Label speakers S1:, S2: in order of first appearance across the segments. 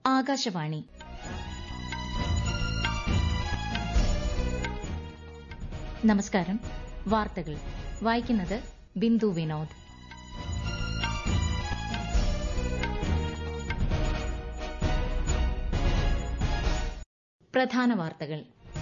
S1: ആകാശവാണി നമസ്കാരം വാർത്തകൾ വായിക്കുന്നത് ബിന്ദു വിനോദ് പ്രധാന വാർത്തകൾ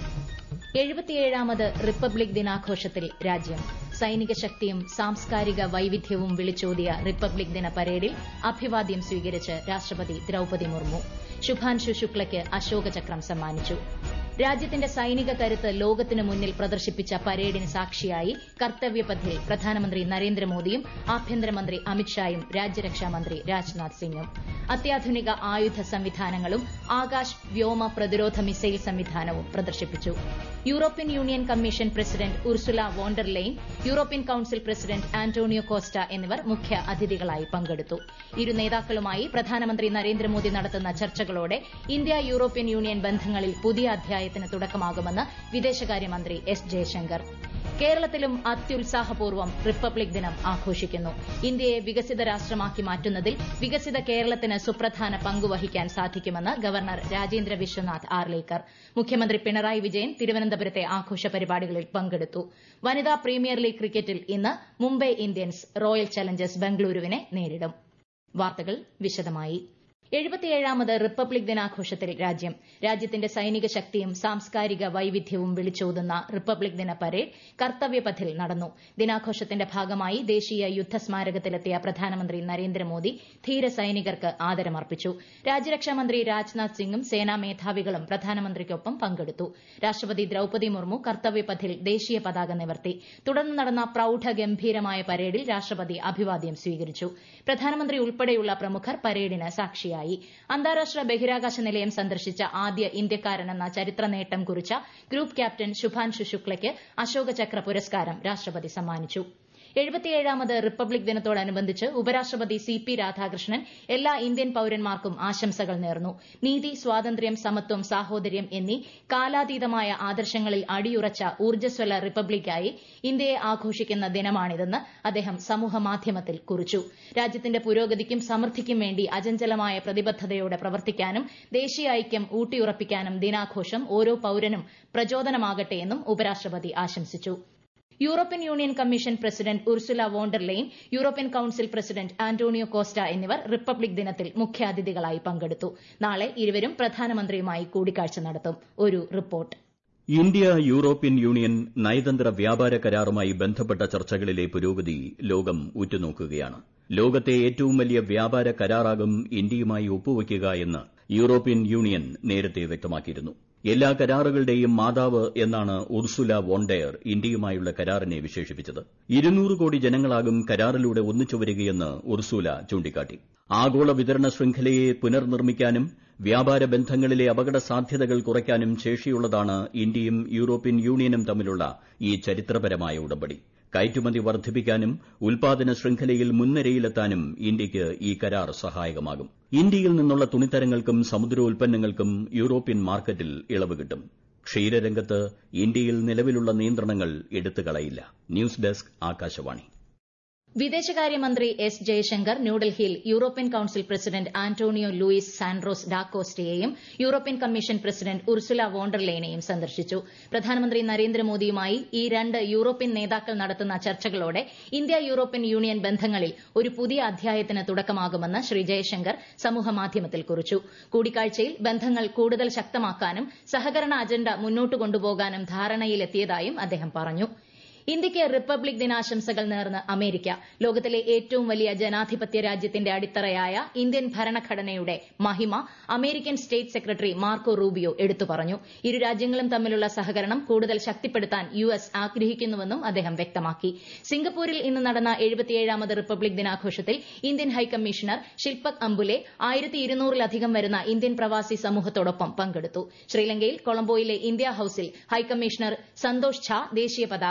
S1: എഴുപത്തിയേഴാമത് റിപ്പബ്ലിക് ദിനാഘോഷത്തിൽ രാജ്യം സൈനിക ശക്തിയും സാംസ്കാരിക വൈവിധ്യവും വിളിച്ചോതിയ റിപ്പബ്ലിക് ദിന പരേഡിൽ അഭിവാദ്യം സ്വീകരിച്ച് രാഷ്ട്രപതി ദ്രൌപതി മുർമു ശുഭാൻശു ശുക്ലയ്ക്ക് അശോകചക്രം സമ്മാനിച്ചു രാജ്യത്തിന്റെ സൈനിക കരുത്ത് ലോകത്തിനു മുന്നിൽ പ്രദർശിപ്പിച്ച പരേഡിന് സാക്ഷിയായി കർത്തവ്യപഥിൽ പ്രധാനമന്ത്രി നരേന്ദ്രമോദിയും ആഭ്യന്തരമന്ത്രി അമിത്ഷായും രാജ്യരക്ഷാമന്ത്രി രാജ്നാഥ് സിംഗും അത്യാധുനിക ആയുധ സംവിധാനങ്ങളും ആകാശ് വ്യോമ പ്രതിരോധ മിസൈൽ സംവിധാനവും പ്രദർശിപ്പിച്ചു European Union commission president Ursula von der Leyen European council president Antonio Costa എന്നിവർ മുഖ്യ അതിഥികളായി പങ്കെടുത്തു ഇരു നേതാക്കളുമായി പ്രധാനമന്ത്രി നരേന്ദ്രമോദി നടത്തുന്ന ചർച്ചകളോടെ ഇന്ത്യ യൂറോപ്യൻ യൂണിയൻ ബന്ധങ്ങളിൽ പുതിയ അധ്യായത്തിന് തുടക്കമാകുമെന്ന് വിദേശകാര്യമന്ത്രി എസ് ജയശങ്കർ കേരളത്തിലും അത്യുത്സാഹപൂർവ്വം റിപ്പബ്ലിക് ദിനം ആഘോഷിക്കുന്നു ഇന്ത്യയെ വികസിത രാഷ്ട്രമാക്കി മാറ്റുന്നതിൽ വികസിത കേരളത്തിന് സുപ്രധാന പങ്കുവഹിക്കാൻ സാധിക്കുമെന്ന് ഗവർണർ രാജേന്ദ്ര വിശ്വനാഥ് ആർലേക്കർ മുഖ്യമന്ത്രി പിണറായി വിജയൻ തിരുവനന്തപുരത്തെ ആഘോഷ പരിപാടികളിൽ പങ്കെടുത്തു വനിതാ പ്രീമിയർ ലീഗ് ക്രിക്കറ്റിൽ ഇന്ന് മുംബൈ ഇന്ത്യൻസ് റോയൽ ചലഞ്ചേഴ്സ് ബംഗളൂരുവിനെ നേരിടും വാർത്തകൾ വിശദമായി എഴുപത്തിയേഴാമത് റിപ്പബ്ലിക് ദിനാഘോഷത്തിൽ രാജ്യം രാജ്യത്തിന്റെ സൈനിക ശക്തിയും സാംസ്കാരിക വൈവിധ്യവും വിളിച്ചോതുന്ന റിപ്പബ്ലിക് ദിന പരേഡ് കർത്തവ്യപഥിൽ നടന്നു ദിനാഘോഷത്തിന്റെ ഭാഗമായി ദേശീയ യുദ്ധസ്മാരകത്തിലെത്തിയ പ്രധാനമന്ത്രി നരേന്ദ്രമോദി ധീര സൈനികർക്ക് ആദരമർപ്പിച്ചു രാജ്യരക്ഷാമന്ത്രി രാജ്നാഥ് സിംഗും സേനാ മേധാവികളും പ്രധാനമന്ത്രിക്കൊപ്പം പങ്കെടുത്തു രാഷ്ട്രപതി ദ്രൌപതി മുർമു കർത്തവ്യപഥിൽ ദേശീയ പതാക നിവർത്തി തുടർന്ന് നടന്ന പ്രൌഢഗംഭീരമായ പരേഡിൽ രാഷ്ട്രപതി അഭിവാദ്യം സ്വീകരിച്ചു പ്രധാനമന്ത്രി ഉൾപ്പെടെയുള്ള പ്രമുഖർ പരേഡിന് സാക്ഷിയായി ായി അന്താരാഷ്ട്ര ബഹിരാകാശ നിലയം സന്ദർശിച്ച ആദ്യ ഇന്ത്യക്കാരനെന്ന ചരിത്ര നേട്ടം കുറിച്ച ഗ്രൂപ്പ് ക്യാപ്റ്റൻ ശുഭാൻശു ശുക്ലയ്ക്ക് അശോകചക്ര പുരസ്കാരം രാഷ്ട്രപതി സമ്മാനിച്ചു എഴുപത്തിയേഴാമത് റിപ്പബ്ലിക് ദിനത്തോടനുബന്ധിച്ച് ഉപരാഷ്ട്രപതി സി പി രാധാകൃഷ്ണൻ എല്ലാ ഇന്ത്യൻ പൌരന്മാർക്കും ആശംസകൾ നേർന്നു നീതി സ്വാതന്ത്ര്യം സമത്വം സാഹോദര്യം എന്നീ കാലാതീതമായ ആദർശങ്ങളിൽ അടിയുറച്ച ഊർജ്ജസ്വല റിപ്പബ്ലിക്കായി ഇന്ത്യയെ ആഘോഷിക്കുന്ന ദിനമാണിതെന്ന് അദ്ദേഹം സമൂഹമാധ്യമത്തിൽ കുറിച്ചു രാജ്യത്തിന്റെ പുരോഗതിക്കും സമൃദ്ധിക്കും വേണ്ടി അചഞ്ചലമായ പ്രതിബദ്ധതയോടെ പ്രവർത്തിക്കാനും ദേശീയ ഐക്യം ഊട്ടിയുറപ്പിക്കാനും ദിനാഘോഷം ഓരോ പൌരനും പ്രചോദനമാകട്ടെയെന്നും ഉപരാഷ്ട്രപതി ആശംസിച്ചു European Union commission president Ursula von der Leyen European council president Antonio Costa എന്നിവർ റിപ്പബ്ലിക് ദിനത്തിൽ മുഖ്യാതിഥികളായി പങ്കെടുത്തു നാളെ ഇരുവരും പ്രധാനമന്ത്രിയുമായി കൂടിക്കാഴ്ച നടത്തും ഒരു റിപ്പോർട്ട്
S2: ഇന്ത്യ യൂറോപ്യൻ യൂണിയൻ നയതന്ത്ര വ്യാപാര കരാറുമായി ബന്ധപ്പെട്ട ചർച്ചകളിലെ പുരോഗതി ലോകം ഉറ്റുനോക്കുകയാണ് ലോകത്തെ ഏറ്റവും വലിയ വ്യാപാര കരാറാകും ഇന്ത്യയുമായി ഒപ്പുവയ്ക്കുക എന്ന് യൂറോപ്യൻ യൂണിയൻ നേരത്തെ വ്യക്തമാക്കിയിരുന്നു എല്ലാ കരാറുകളുടെയും മാതാവ് എന്നാണ് ഉർസുല വോണ്ടെയർ ഇന്ത്യയുമായുള്ള കരാറിനെ വിശേഷിപ്പിച്ചത് ഇരുന്നൂറ് കോടി ജനങ്ങളാകും കരാറിലൂടെ ഒന്നിച്ചുവരികയെന്ന് ഉർസുല ചൂണ്ടിക്കാട്ടി ആഗോള വിതരണ ശൃംഖലയെ പുനർനിർമ്മിക്കാനും വ്യാപാര ബന്ധങ്ങളിലെ അപകട സാധ്യതകൾ കുറയ്ക്കാനും ശേഷിയുള്ളതാണ് ഇന്ത്യയും യൂറോപ്യൻ യൂണിയനും തമ്മിലുള്ള ഈ ചരിത്രപരമായ ഉടമ്പടി കയറ്റുമതി വർദ്ധിപ്പിക്കാനും ഉൽപാദന ശൃംഖലയിൽ മുൻനിരയിലെത്താനും ഇന്ത്യയ്ക്ക് ഈ കരാർ സഹായകമാകും ഇന്ത്യയിൽ നിന്നുള്ള തുണിത്തരങ്ങൾക്കും സമുദ്രോൽപ്പന്നങ്ങൾക്കും യൂറോപ്യൻ മാർക്കറ്റിൽ ഇളവ് കിട്ടും ക്ഷീരരംഗത്ത് ഇന്ത്യയിൽ നിലവിലുള്ള നിയന്ത്രണങ്ങൾ എടുത്തുകളയില്ല ന്യൂസ് ഡെസ്ക് ആകാശവാണി
S1: വിദേശകാര്യമന്ത്രി എസ് ജയശങ്കർ ന്യൂഡൽഹിയിൽ European council president Antonio Luis Santos ഡാക്കോസ്റ്റയെയും European commission president Ursula von der ലെയ്നെയും സന്ദർശിച്ചു പ്രധാനമന്ത്രി നരേന്ദ്രമോദിയുമായി ഈ രണ്ട് യൂറോപ്യൻ നേതാക്കൾ നടത്തുന്ന ചർച്ചകളോടെ ഇന്ത്യ യൂറോപ്യൻ യൂണിയൻ ബന്ധങ്ങളിൽ ഒരു പുതിയ അധ്യായത്തിന് തുടക്കമാകുമെന്ന് ശ്രീ ജയശങ്കർ സമൂഹമാധ്യമത്തിൽ കുറിച്ചു കൂടിക്കാഴ്ചയിൽ ബന്ധങ്ങൾ കൂടുതൽ ശക്തമാക്കാനും സഹകരണ അജണ്ട മുന്നോട്ട് കൊണ്ടുപോകാനും ധാരണയിലെത്തിയതായും അദ്ദേഹം പറഞ്ഞു ഇന്ത്യയ്ക്ക് റിപ്പബ്ലിക് ദിനാശംസകൾ നേർന്ന് അമേരിക്ക ലോകത്തിലെ ഏറ്റവും വലിയ ജനാധിപത്യ രാജ്യത്തിന്റെ അടിത്തറയായ ഇന്ത്യൻ ഭരണഘടനയുടെ മഹിമ American state secretary Marco Rubio എടുത്തു പറഞ്ഞു ഇരു രാജ്യങ്ങളും തമ്മിലുള്ള സഹകരണം കൂടുതൽ ശക്തിപ്പെടുത്താൻ യു എസ് ആഗ്രഹിക്കുന്നുവെന്നും അദ്ദേഹം വ്യക്തമാക്കി സിംഗപ്പൂരിൽ ഇന്ന് നടന്ന എഴുപത്തിയേഴാമത് റിപ്പബ്ലിക് ദിനാഘോഷത്തിൽ ഇന്ത്യൻ ഹൈക്കമ്മീഷണർ ശിൽപക് അംബുലെ ആയിരത്തി ഇരുന്നൂറിലധികം വരുന്ന ഇന്ത്യൻ പ്രവാസി സമൂഹത്തോടൊപ്പം പങ്കെടുത്തു ശ്രീലങ്കയിൽ കൊളംബോയിലെ ഇന്ത്യ ഹൌസിൽ ഹൈക്കമ്മീഷണർ സന്തോഷ് ഝാ ദേശീയ പതാക ഉയർത്തി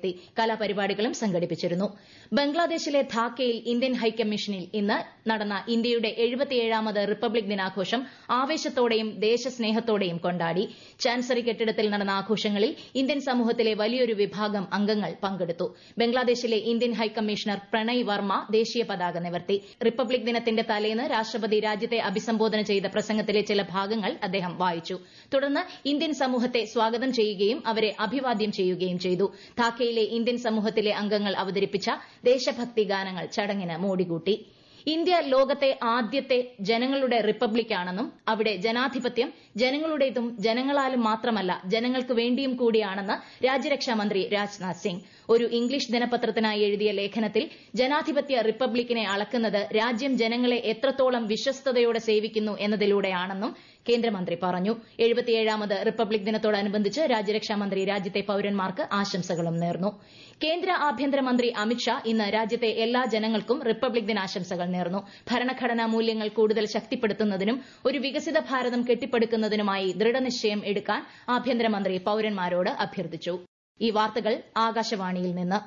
S1: നടത്തി കലാപരിപാടികളും സംഘടിപ്പിച്ചിരുന്നു ബംഗ്ലാദേശിലെ ധാക്കയിൽ ഇന്ത്യൻ ഹൈക്കമ്മീഷനിൽ ഇന്ന് നടന്ന ഇന്ത്യയുടെ എഴുപത്തിയേഴാമത് റിപ്പബ്ലിക് ദിനാഘോഷം ആവേശത്തോടെയും ദേശസ്നേഹത്തോടെയും കൊണ്ടാടി ചാൻസറി കെട്ടിടത്തിൽ നടന്ന ആഘോഷങ്ങളിൽ ഇന്ത്യൻ സമൂഹത്തിലെ വലിയൊരു വിഭാഗം അംഗങ്ങൾ പങ്കെടുത്തു ബംഗ്ലാദേശിലെ ഇന്ത്യൻ ഹൈക്കമ്മീഷണർ പ്രണയ് വർമ്മ ദേശീയ പതാക നിവർത്തി റിപ്പബ്ലിക് ദിനത്തിന്റെ തലേന്ന് രാഷ്ട്രപതി രാജ്യത്തെ അഭിസംബോധന ചെയ്ത പ്രസംഗത്തിലെ ചില ഭാഗങ്ങൾ അദ്ദേഹം വായിച്ചു തുടർന്ന് ഇന്ത്യൻ സമൂഹത്തെ സ്വാഗതം ചെയ്യുകയും അവരെ അഭിവാദ്യം ചെയ്യുകയും ചെയ്തു ധാക്കയിലെ ഇന്ത്യൻ സമൂഹത്തിലെ അംഗങ്ങൾ അവതരിപ്പിച്ച ദേശഭക്തി ഗാനങ്ങൾ ചടങ്ങിന് മോടികൂട്ടി ഇന്ത്യ ലോകത്തെ ആദ്യത്തെ ജനങ്ങളുടെ റിപ്പബ്ലിക്കാണെന്നും അവിടെ ജനാധിപത്യം ജനങ്ങളുടേതും ജനങ്ങളാലും മാത്രമല്ല ജനങ്ങൾക്ക് വേണ്ടിയും കൂടിയാണെന്ന് രാജ്യരക്ഷാമന്ത്രി രാജ്നാഥ് സിംഗ് ഒരു ഇംഗ്ലീഷ് ദിനപത്രത്തിനായി എഴുതിയ ലേഖനത്തിൽ ജനാധിപത്യ റിപ്പബ്ലിക്കിനെ അളക്കുന്നത് രാജ്യം ജനങ്ങളെ എത്രത്തോളം വിശ്വസ്തയോടെ സേവിക്കുന്നു എന്നതിലൂടെയാണെന്നും കേന്ദ്രമന്ത്രി പറഞ്ഞു എഴുപത്തിയേഴാമത് റിപ്പബ്ലിക് ദിനത്തോടനുബന്ധിച്ച് രാജ്യരക്ഷാമന്ത്രി രാജ്യത്തെ പൌരന്മാർക്ക് ആശംസകളും നേർന്നു കേന്ദ്ര ആഭ്യന്തരമന്ത്രി അമിത്ഷാ ഇന്ന് രാജ്യത്തെ എല്ലാ ജനങ്ങൾക്കും റിപ്പബ്ലിക് ദിനാശംസകൾ നേർന്നു ഭരണഘടനാ മൂല്യങ്ങൾ കൂടുതൽ ശക്തിപ്പെടുത്തുന്നതിനും ഒരു വികസിത ഭാരതം കെട്ടിപ്പടുക്കുന്നതിനുമായി ദൃഢനിശ്ചയം എടുക്കാൻ ആഭ്യന്തരമന്ത്രി പൌരന്മാരോട് അഭ്യർത്ഥിച്ചു ഈ വാർത്തകൾ ആകാശവാണിയിൽ നിന്ന്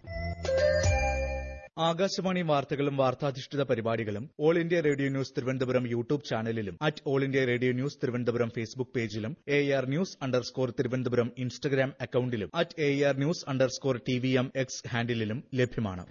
S3: ആകാശവാണി വാർത്തകളും വാർത്താധിഷ്ഠിത പരിപാടികളും all India radio news Thiruvananthapuram YouTube ചാനലിലും at all India radio news Thiruvananthapuram Facebook പേജിലും A R news underscore Thiruvananthapuram Instagram അക്കൌണ്ടിലും at A R news underscore T V M X ഹാൻഡിലും ലഭ്യമാണ്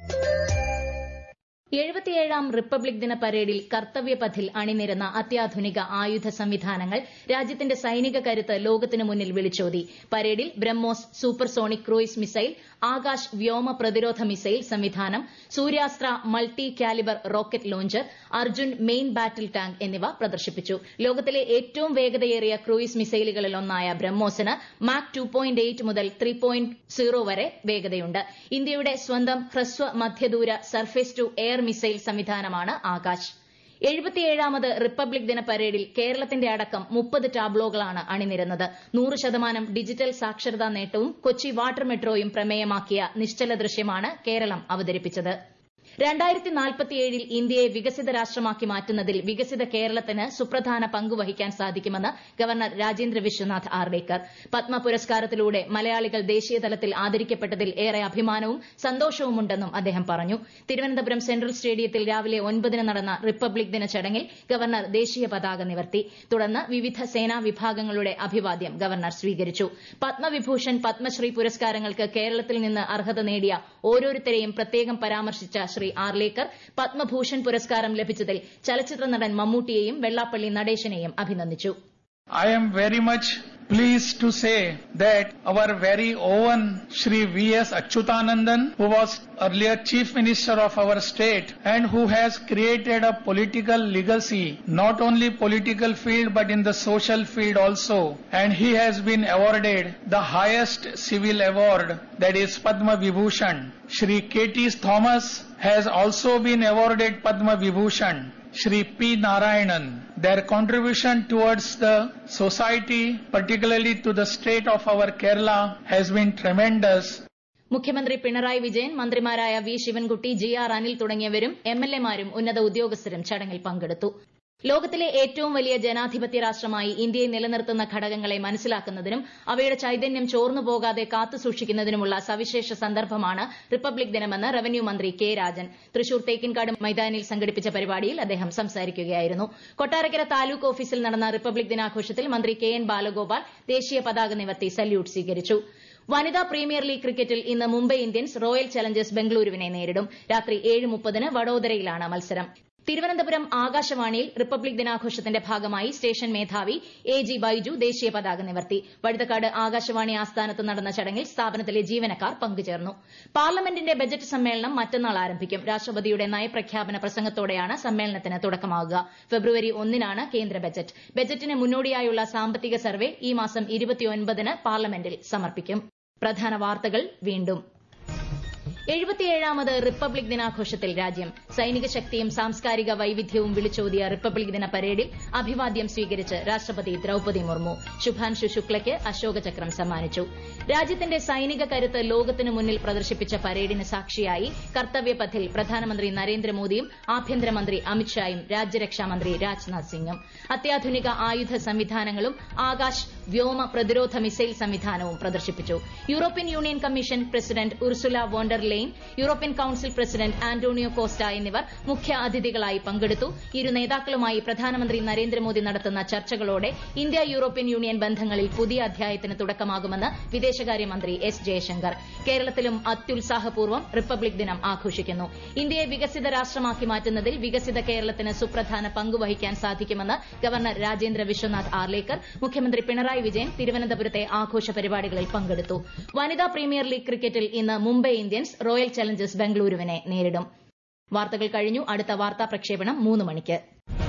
S1: എഴുപത്തിയേഴാം റിപ്പബ്ലിക് ദിന പരേഡിൽ കർത്തവ്യപഥിൽ അണിനിരന്ന അത്യാധുനിക ആയുധ സംവിധാനങ്ങൾ രാജ്യത്തിന്റെ സൈനിക കരുത്ത് ലോകത്തിനു മുന്നിൽ വിളിച്ചോതി പരേഡിൽ BrahMos supersonic cruise missile Akash വ്യോമ പ്രതിരോധ മിസൈൽ സംവിധാനം Suryastra multi calibre rocket launcher Arjun main battle tank എന്നിവ പ്രദർശിപ്പിച്ചു ലോകത്തിലെ ഏറ്റവും വേഗതയേറിയ ക്രൂയിസ് മിസൈലുകളിൽ ഒന്നായ ബ്രഹ്മോസിന് മാക് ടു പോയിന്റ് എയ്റ്റ് മുതൽ ത്രീ പോയിന്റ് സീറോ വരെ വേഗതയുണ്ട് ഇന്ത്യയുടെ സ്വന്തം ഹ്രസ്വ മധ്യദൂര സർഫേസ് ടു എയർ മിസൈൽ സംവിധാനമാണ് ആകാശ് എഴുപത്തിയേഴാമത് റിപ്പബ്ലിക് ദിന പരേഡിൽ കേരളത്തിന്റെ അടക്കം മുപ്പത് ടാബ്ലോകളാണ് അണിനിരന്നത് നൂറ് ശതമാനം ഡിജിറ്റൽ സാക്ഷരതാ നേട്ടവും കൊച്ചി വാട്ടർ മെട്രോയും പ്രമേയമാക്കിയ നിശ്ചല ദൃശ്യമാണ് കേരളം അവതരിപ്പിച്ചത് രണ്ടായിരത്തി നാൽപ്പത്തിയേഴിൽ ഇന്ത്യയെ വികസിത രാഷ്ട്രമാക്കി മാറ്റുന്നതിൽ വികസിത കേരളത്തിന് സുപ്രധാന പങ്കുവഹിക്കാൻ സാധിക്കുമെന്ന് ഗവർണർ രാജേന്ദ്ര വിശ്വനാഥ് ആർഡേക്കർ പത്മ പുരസ്കാരത്തിലൂടെ മലയാളികൾ ദേശീയതലത്തിൽ ആദരിക്കപ്പെട്ടതിൽ ഏറെ അഭിമാനവും സന്തോഷവുമുണ്ടെന്നും അദ്ദേഹം പറഞ്ഞു തിരുവനന്തപുരം സെൻട്രൽ സ്റ്റേഡിയത്തിൽ രാവിലെ ഒൻപതിന് നടന്ന റിപ്പബ്ലിക് ദിന ചടങ്ങിൽ ഗവർണർ ദേശീയ പതാക നിവർത്തി തുടർന്ന് വിവിധ സേനാ വിഭാഗങ്ങളുടെ അഭിവാദ്യം ഗവർണർ സ്വീകരിച്ചു പത്മവിഭൂഷൺ പത്മശ്രീ പുരസ്കാരങ്ങൾക്ക് കേരളത്തിൽ നിന്ന് അർഹത നേടിയ ഓരോരുത്തരെയും പ്രത്യേകം പരാമർശിച്ച ശ്രീ ആർലേക്കർ പത്മഭൂഷൺ പുരസ്കാരം ലഭിച്ചതിൽ ചലച്ചിത്ര നടൻ മമ്മൂട്ടിയെയും വെള്ളാപ്പള്ളി നടേശനെയും അഭിനന്ദിച്ചു
S4: I am very much pleased to say that our very own Shri V.S. Achyutanandan, who was earlier Chief Minister of our state and who has created a political legacy, not only political field but in the social field also. And he has been awarded the highest civil award that is Padma Vibhushan. Shri K.T. Thomas has also been awarded Padma Vibhushan. Shri P. Narayanan, their contribution towards the society, particularly to the state of our Kerala, has been tremendous.
S1: മുഖ്യമന്ത്രി പിണറായി വിജയൻ മന്ത്രിമാരായ V Sivankutty G R Anil തുടങ്ങിയവരും M L എമാരും ഉന്നത ഉദ്യോഗസ്ഥരും ചടങ്ങിൽ പങ്കെടുത്തു ലോകത്തിലെ ഏറ്റവും വലിയ ജനാധിപത്യ രാഷ്ട്രമായി ഇന്ത്യയെ നിലനിർത്തുന്ന ഘടകങ്ങളെ മനസ്സിലാക്കുന്നതിനും അവയുടെ ചൈതന്യം ചോർന്നു പോകാതെ കാത്തുസൂക്ഷിക്കുന്നതിനുമുള്ള സവിശേഷ സന്ദർഭമാണ് റിപ്പബ്ലിക് ദിനമെന്ന് റവന്യൂ മന്ത്രി കെ രാജൻ തൃശൂർ തേക്കിൻകാട് മൈതാനിയിൽ സംഘടിപ്പിച്ച പരിപാടിയിൽ അദ്ദേഹം സംസാരിക്കുകയായിരുന്നു കൊട്ടാരക്കര താലൂക്ക് ഓഫീസിൽ നടന്ന റിപ്പബ്ലിക് ദിനാഘോഷത്തിൽ മന്ത്രി കെ എൻ ബാലഗോപാൽ ദേശീയ പതാക നിവർത്തി സല്യൂട്ട് സ്വീകരിച്ചു വനിതാ പ്രീമിയർ ലീഗ് ക്രിക്കറ്റിൽ ഇന്ന് മുംബൈ ഇന്ത്യൻസ് റോയൽ ചലഞ്ചേഴ്സ് ബംഗളൂരുവിനെ നേരിടും രാത്രി ഏഴ് മുപ്പതിന് വഡോദരയിലാണ് മത്സരം തിരുവനന്തപുരം ആകാശവാണിയിൽ റിപ്പബ്ലിക് ദിനാഘോഷത്തിന്റെ ഭാഗമായി സ്റ്റേഷൻ മേധാവി എ ജി ബൈജു ദേശീയ പതാക നിവർത്തി വഴുതക്കാട് ആകാശവാണി ആസ്ഥാനത്ത് നടന്ന ചടങ്ങിൽ സ്ഥാപനത്തിലെ ജീവനക്കാർ പങ്കുചേർന്നു പാർലമെന്റിന്റെ ബജറ്റ് സമ്മേളനം മറ്റന്നാൾ ആരംഭിക്കും രാഷ്ട്രപതിയുടെ നയപ്രഖ്യാപന പ്രസംഗത്തോടെയാണ് സമ്മേളനത്തിന് തുടക്കമാകുക ഫെബ്രുവരി ഒന്നിനാണ് കേന്ദ്ര ബജറ്റ് ബജറ്റിന് മുന്നോടിയായുള്ള സാമ്പത്തിക സർവേ ഈ മാസം ഇരുപത്തിയൊൻപതിന് പാർലമെന്റിൽ സമർപ്പിക്കും പ്രധാന വാർത്തകൾ വീണ്ടും എഴുപത്തിയേഴാമത് റിപ്പബ്ലിക് ദിനാഘോഷത്തിൽ രാജ്യം സൈനിക ശക്തിയും സാംസ്കാരിക വൈവിധ്യവും വിളിച്ചോതിയ റിപ്പബ്ലിക് ദിന പരേഡിൽ അഭിവാദ്യം സ്വീകരിച്ച് രാഷ്ട്രപതി ദ്രൌപതി മുർമു ശുഭാൻഷു ശുക്ലയ്ക്ക് അശോകചക്രം സമ്മാനിച്ചു രാജ്യത്തിന്റെ സൈനിക കരുത്ത് ലോകത്തിനു മുന്നിൽ പ്രദർശിപ്പിച്ച പരേഡിന് സാക്ഷിയായി കർത്തവ്യപഥിൽ പ്രധാനമന്ത്രി നരേന്ദ്രമോദിയും ആഭ്യന്തരമന്ത്രി അമിത്ഷായും രാജ്യരക്ഷാമന്ത്രി രാജ്നാഥ് സിംഗും അത്യാധുനിക ആയുധ സംവിധാനങ്ങളും ആകാശ് വ്യോമ പ്രതിരോധ മിസൈൽ സംവിധാനവും പ്രദർശിപ്പിച്ചു European Union commission president Ursula von der Leyen European council president Antonio Costa എന്നിവർ മുഖ്യ അതിഥികളായി പങ്കെടുത്തു ഇരു നേതാക്കളുമായി പ്രധാനമന്ത്രി നരേന്ദ്രമോദി നടത്തുന്ന ചർച്ചകളോടെ ഇന്ത്യ യൂറോപ്യൻ യൂണിയൻ ബന്ധങ്ങളിൽ പുതിയ അധ്യായത്തിന് തുടക്കമാകുമെന്ന് വിദേശകാര്യമന്ത്രി എസ് ജയശങ്കർ കേരളത്തിലും അത്യുത്സാഹപൂർവ്വം റിപ്പബ്ലിക് ദിനം ആഘോഷിക്കുന്നു ഇന്ത്യയെ വികസിത രാഷ്ട്രമാക്കി മാറ്റുന്നതിൽ വികസിത കേരളത്തിന് സുപ്രധാന പങ്ക് വഹിക്കാൻ സാധിക്കുമെന്ന് ഗവർണർ രാജേന്ദ്ര വിശ്വനാഥ് ആർലേക്കർ മുഖ്യമന്ത്രി പിണറായി വിജയൻ തിരുവനന്തപുരത്തെ ആഘോഷ പരിപാടികളിൽ പങ്കെടുത്തു വനിതാ പ്രീമിയർ ലീഗ് ക്രിക്കറ്റിൽ ഇന്ന് മുംബൈ ഇന്ത്യൻസ് റോയൽ ചലഞ്ചേഴ്സ് ബംഗളൂരുവിനെ നേരിടും വാർത്തകൾ കഴിഞ്ഞു അടുത്ത വാർത്താ പ്രക്ഷേപണം മൂന്ന് മണിക്ക്